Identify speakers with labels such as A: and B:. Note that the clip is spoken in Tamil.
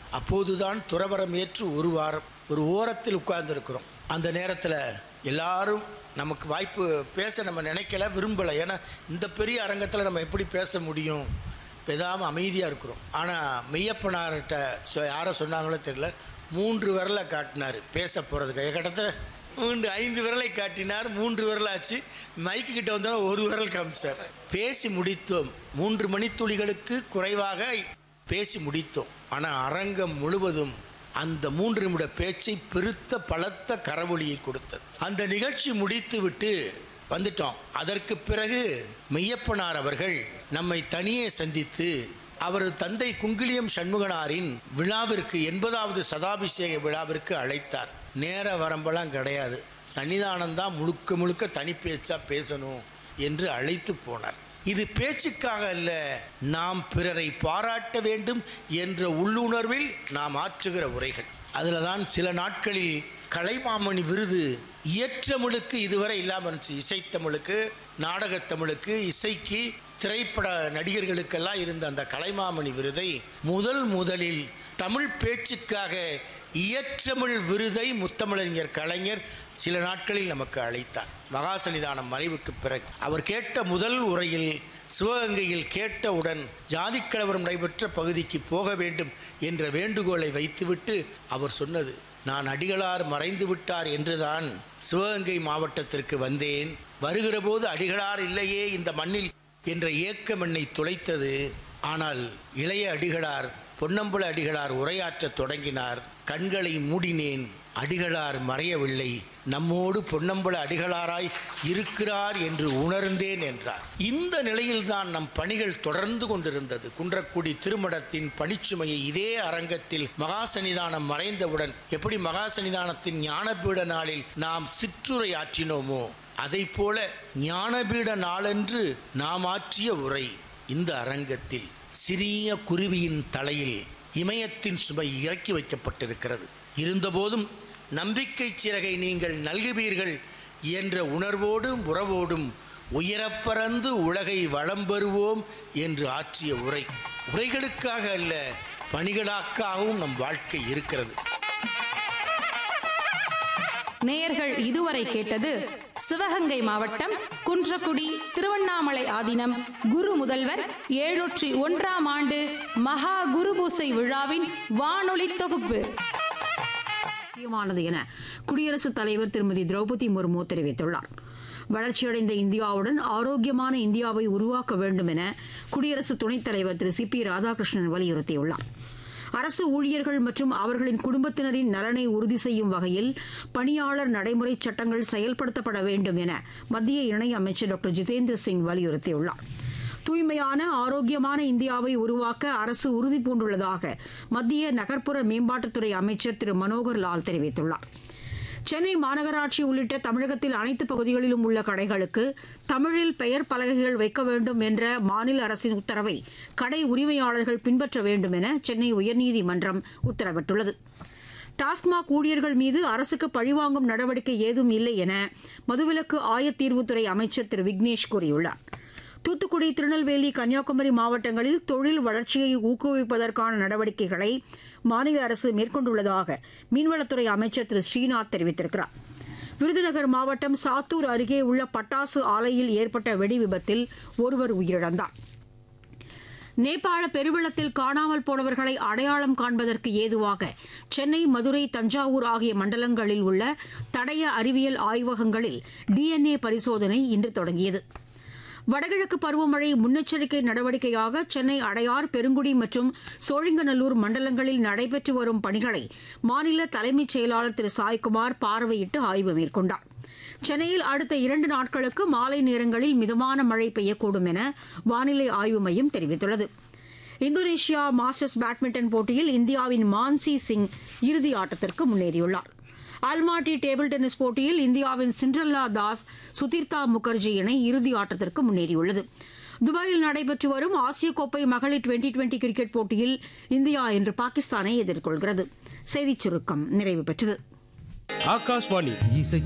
A: அப்போதுதான் துறவரம் ஏற்று ஒரு வாரம் ஒரு ஓரத்தில் உட்கார்ந்துருக்கிறோம் அந்த நேரத்தில் எல்லாரும் நமக்கு வாய்ப்பு பேச நம்ம நினைக்கல விரும்பலை ஏன்னா இந்த பெரிய அரங்கத்தில் நம்ம எப்படி பேச முடியும் பேசாமல் அமைதியாக இருக்கிறோம் ஆனால் மெய்யப்பனார்கிட்ட சொ யாரை சொன்னாங்களோ தெரியல மூன்று விரலை காட்டினார் பேச போகிறதுக்கு கிட்டத்தட்ட மூன்று ஐந்து விரலை காட்டினார் மூன்று விரலாச்சு மைக்கு கிட்ட வந்தால் ஒரு விரல் காமிச்சார் பேசி முடித்தோம் மூன்று மணித்துளிகளுக்கு குறைவாக பேசி முடித்தோம் ஆனால் அரங்கம் முழுவதும் அந்த மூன்று நிமிட பேச்சை பெருத்த பலத்த கரவொலியை கொடுத்தது அந்த நிகழ்ச்சி முடித்து விட்டு வந்துட்டோம் அதற்கு பிறகு மெய்யப்பனார் அவர்கள் நம்மை தனியே சந்தித்து அவரது தந்தை குங்கிலியம் சண்முகனாரின் விழாவிற்கு எண்பதாவது சதாபிஷேக விழாவிற்கு அழைத்தார் நேர வரம்பெல்லாம் கிடையாது சன்னிதானம் தான் முழுக்க முழுக்க தனி பேச்சா பேசணும் என்று அழைத்து போனார் இது பேச்சுக்காக அல்ல நாம் பிறரை பாராட்ட வேண்டும் என்ற உள்ளுணர்வில் நாம் ஆற்றுகிற உரைகள் அதில் தான் சில நாட்களில் கலைமாமணி விருது இயற்றமிழுக்கு இதுவரை இல்லாமல் இருந்துச்சு இசைத்தமிழுக்கு நாடகத்தமிழுக்கு இசைக்கு திரைப்பட நடிகர்களுக்கெல்லாம் இருந்த அந்த கலைமாமணி விருதை முதல் முதலில் தமிழ் பேச்சுக்காக இயற்றமிழ் விருதை முத்தமிழறிஞர் கலைஞர் சில நாட்களில் நமக்கு அழைத்தார் மகாசன்னிதானம் மறைவுக்கு பிறகு அவர் கேட்ட முதல் உரையில் சிவகங்கையில் கேட்டவுடன் ஜாதிக் கலவரம் நடைபெற்ற பகுதிக்கு போக வேண்டும் என்ற வேண்டுகோளை வைத்துவிட்டு அவர் சொன்னது நான் அடிகளார் மறைந்து விட்டார் என்றுதான் சிவகங்கை மாவட்டத்திற்கு வந்தேன் வருகிற போது அடிகளார் இல்லையே இந்த மண்ணில் என்ற ஏக்கம் என்னை துளைத்தது ஆனால் இளைய அடிகளார் பொன்னம்பல அடிகளார் உரையாற்றத் தொடங்கினார் கண்களை மூடினேன் அடிகளார் மறையவில்லை நம்மோடு பொன்னம்பல அடிகளாராய் இருக்கிறார் என்று உணர்ந்தேன் என்றார் இந்த நிலையில்தான் நம் பணிகள் தொடர்ந்து கொண்டிருந்தது குன்றக்குடி திருமடத்தின் பணிச்சுமையை இதே அரங்கத்தில் மகாசன்னிதானம் மறைந்தவுடன் எப்படி மகாசன்னிதானத்தின் ஞானபீட நாளில் நாம் சிற்றுரை ஆற்றினோமோ அதை போல ஞானபீட நாளன்று நாம் ஆற்றிய உரை இந்த அரங்கத்தில் சிறிய குருவியின் தலையில் இமயத்தின் சுமை இறக்கி வைக்கப்பட்டிருக்கிறது இருந்தபோதும் நம்பிக்கை சிறகை நீங்கள் நல்குவீர்கள் என்ற உணர்வோடும் உறவோடும் உயரப்பறந்து உலகை வளம் பெறுவோம் என்று ஆற்றிய உரை உரைகளுக்காக அல்ல பணிகளாக்காகவும் நம் வாழ்க்கை இருக்கிறது
B: நேயர்கள் இதுவரை கேட்டது சிவகங்கை மாவட்டம் குன்றக்குடி திருவண்ணாமலை ஆதீனம் குரு முதல்வர் எழுநூற்றி ஒன்றாம் ஆண்டு மகா குருபூசை விழாவின் வானொலி தொகுப்பு
C: முக்கியமானது என குடியரசுத் தலைவர் திருமதி திரௌபதி முர்மு தெரிவித்துள்ளார் வளர்ச்சியடைந்த இந்தியாவுடன் ஆரோக்கியமான இந்தியாவை உருவாக்க வேண்டும் என குடியரசு துணைத் தலைவர் திரு சி பி ராதாகிருஷ்ணன் வலியுறுத்தியுள்ளார் அரசு ஊழியர்கள் மற்றும் அவர்களின் குடும்பத்தினரின் நலனை உறுதி செய்யும் வகையில் பணியாளர் நடைமுறை சட்டங்கள் செயல்படுத்தப்பட வேண்டும் என மத்திய இணையமைச்சர் டாக்டர் ஜிதேந்திர சிங் வலியுறுத்தியுள்ளார் தூய்மையான ஆரோக்கியமான இந்தியாவை உருவாக்க அரசு உறுதி பூண்டுள்ளதாக மத்திய நகர்ப்புற மேம்பாட்டுத்துறை அமைச்சர் திரு மனோகர் லால் தெரிவித்துள்ளார் சென்னை மாநகராட்சி உள்ளிட்ட தமிழகத்தில் அனைத்து பகுதிகளிலும் உள்ள கடைகளுக்கு தமிழில் பெயர் பலகைகள் வைக்க வேண்டும் என்ற மாநில அரசின் உத்தரவை கடை உரிமையாளர்கள் பின்பற்ற வேண்டும் என சென்னை உயர்நீதிமன்றம் உத்தரவிட்டுள்ளது டாஸ்மாக் ஊழியர்கள் மீது அரசுக்கு பழிவாங்கும் நடவடிக்கை ஏதும் இல்லை என மதுவிலக்கு ஆயத்தீர்வுத்துறை அமைச்சர் திரு விக்னேஷ் கூறியுள்ளார் தூத்துக்குடி திருநெல்வேலி கன்னியாகுமரி மாவட்டங்களில் தொழில் வளர்ச்சியை ஊக்குவிப்பதற்கான நடவடிக்கைகளை மாநில அரசு மேற்கொண்டுள்ளதாக மீன்வளத்துறை அமைச்சர் திரு ஸ்ரீநாத் தெரிவித்திருக்கிறார் விருதுநகர் மாவட்டம் சாத்தூர் அருகே உள்ள பட்டாசு ஆலையில் ஏற்பட்ட வெடி விபத்தில் ஒருவர் உயிரிழந்தார் நேபாள பெருவெள்ளத்தில் காணாமல் போனவர்களை அடையாளம் காண்பதற்கு ஏதுவாக சென்னை மதுரை தஞ்சாவூர் ஆகிய மண்டலங்களில் உள்ள தடய அறிவியல் ஆய்வகங்களில் டிஎன்ஏ பரிசோதனை இன்று தொடங்கியது வடகிழக்கு பருவமழை முன்னெச்சரிக்கை நடவடிக்கையாக சென்னை அடையார் பெருங்குடி மற்றும் சோழிங்கநல்லூர் மண்டலங்களில் நடைபெற்று வரும் பணிகளை மாநில தலைமைச் செயலாளர் திரு சாய்குமார் பார்வையிட்டு ஆய்வு மேற்கொண்டார் சென்னையில் அடுத்த இரண்டு நாட்களுக்கு மாலை நேரங்களில் மிதமான மழை பெய்யக்கூடும் என வானிலை ஆய்வு மையம் தெரிவித்துள்ளது இந்தோனேஷியா மாஸ்டர்ஸ் பேட்மிண்டன் போட்டியில் இந்தியாவின் மான்சி சிங் இறுதி ஆட்டத்திற்கு முன்னேறியுள்ளார் அல்மாட்டி டேபிள் டென்னிஸ் போட்டியில் இந்தியாவின் சிண்ட்ரல்லா தாஸ் சுதீர்த்தா முகர்ஜி இணை இறுதி ஆட்டத்திற்கு முன்னேறியுள்ளது துபாயில் நடைபெற்று வரும் ஆசிய கோப்பை மகளிர் டுவெண்டி டுவெண்டி கிரிக்கெட் போட்டியில் இந்தியா இன்று பாகிஸ்தானை எதிர்கொள்கிறது செய்திச் சுருக்கம் நிறைவு பெற்றது
D: ஆகாஷ்வாணி
E: இசை